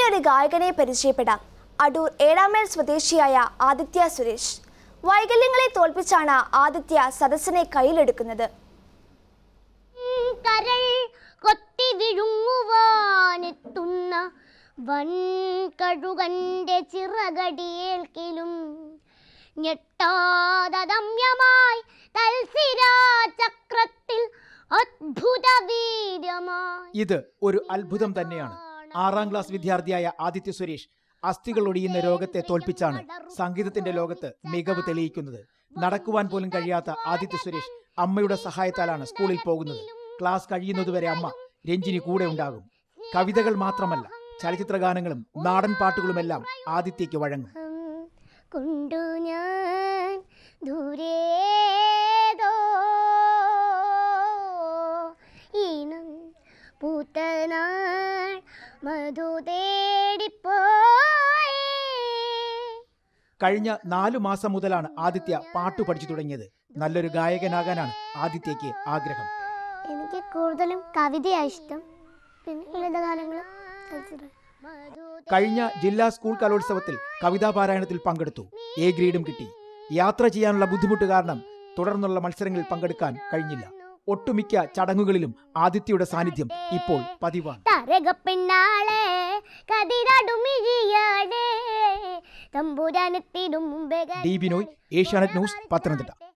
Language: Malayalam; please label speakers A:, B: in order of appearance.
A: ഒരു ഗായകനെ പരിചയപ്പെടാം അടൂർ ഏഴാമേൽ സ്വദേശിയായ ആദിത്യ സുരേഷ് വൈകല്യങ്ങളെ തോൽപ്പിച്ചാണ് ആദിത്യ സദസ്സിനെ കയ്യിലെടുക്കുന്നത്
B: കരൾ കൊത്തി വിഴുങ്ങുവാനെത്തുന്ന വൻ കഴുകന്റെ ചിറകടിയേൽക്കിലും ഞെട്ടാതമ്യമായി തൽസിരാചക്രത്തിൽ അദ്ഭുത വീര്യമായി
C: ഇത് ഒരു അത്ഭുതം തന്നെയാണ് ആറാം ക്ലാസ് വിദ്യാർത്ഥിയായ ആദിത്യ സുരേഷ് അസ്ഥികൾ ഒടിയുന്ന രോഗത്തെ തോൽപ്പിച്ചാണ് സംഗീതത്തിന്റെ ലോകത്ത് മികവ് തെളിയിക്കുന്നത് നടക്കുവാൻ പോലും കഴിയാത്ത ആദിത്യ സുരേഷ് അമ്മയുടെ സഹായത്താലാണ് സ്കൂളിൽ പോകുന്നത് ക്ലാസ് കഴിയുന്നതുവരെ അമ്മ രഞ്ജിനി കൂടെ ഉണ്ടാകും കവിതകൾ മാത്രമല്ല ചലച്ചിത്ര ഗാനങ്ങളും നാടൻ പാട്ടുകളുമെല്ലാം ആദിത്യയ്ക്ക് വഴങ്ങും
B: ഉം, കൊണ്ടു ഞാൻ ദൂരേതോ ഈണം പൂത്തനാൾ മധു തേടിപ്പോയി
C: കഴിഞ്ഞ നാലു മാസം മുതലാണ് ആദിത്യ പാട്ടു പഠിച്ചു തുടങ്ങിയത് നല്ലൊരു ഗായകനാകാനാണ് ആദിത്യയ്ക്ക് ആഗ്രഹം
B: എനിക്ക് കൂടുതലും കവിതയാണ് ഇഷ്ടം പിന്നെ ലളിതഗാനങ്ങൾ
C: കഴിഞ്ഞ ജില്ലാ സ്കൂൾ കലോത്സവത്തിൽ കവിതാ പാരായണത്തിൽ പങ്കെടുത്തു എ ഗ്രേഡും കിട്ടി യാത്ര ചെയ്യാനുള്ള ബുദ്ധിമുട്ട് കാരണം തുടർന്നുള്ള മത്സരങ്ങളിൽ പങ്കെടുക്കാൻ കഴിഞ്ഞില്ല ഒട്ടുമിക്ക ചടങ്ങുകളിലും ആദിത്യയുടെ സാന്നിധ്യം ഇപ്പോൾ പതിവാണ്
B: തരകപ്പെണ്ണാളെ കതിരടുമിഴിയാളെ തമ്പുരാനെത്തിടും മുമ്പേ
C: ഡി ബിനോയ് ഏഷ്യാനെറ്റ് ന്യൂസ് പത്തനംതിട്ട